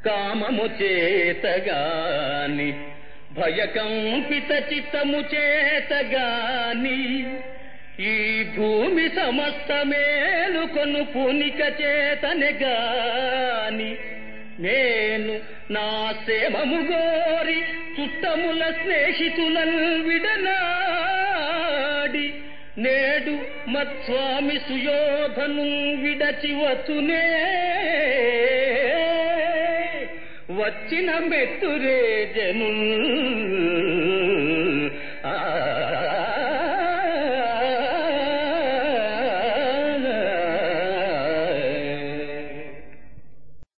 కామము చేతగాని భయకంపిత చిత్తము చేతగాని ఈ భూమి సమస్త మేలుకొను పూనిక చేతనే గాని నేను నా సేమము గోరి చుట్టముల స్నేహితులను విడనాడి నేడు మత్స్వామి సుయోధను విడచి వచ్చునే వచ్చిన మెత్తురే జనుల్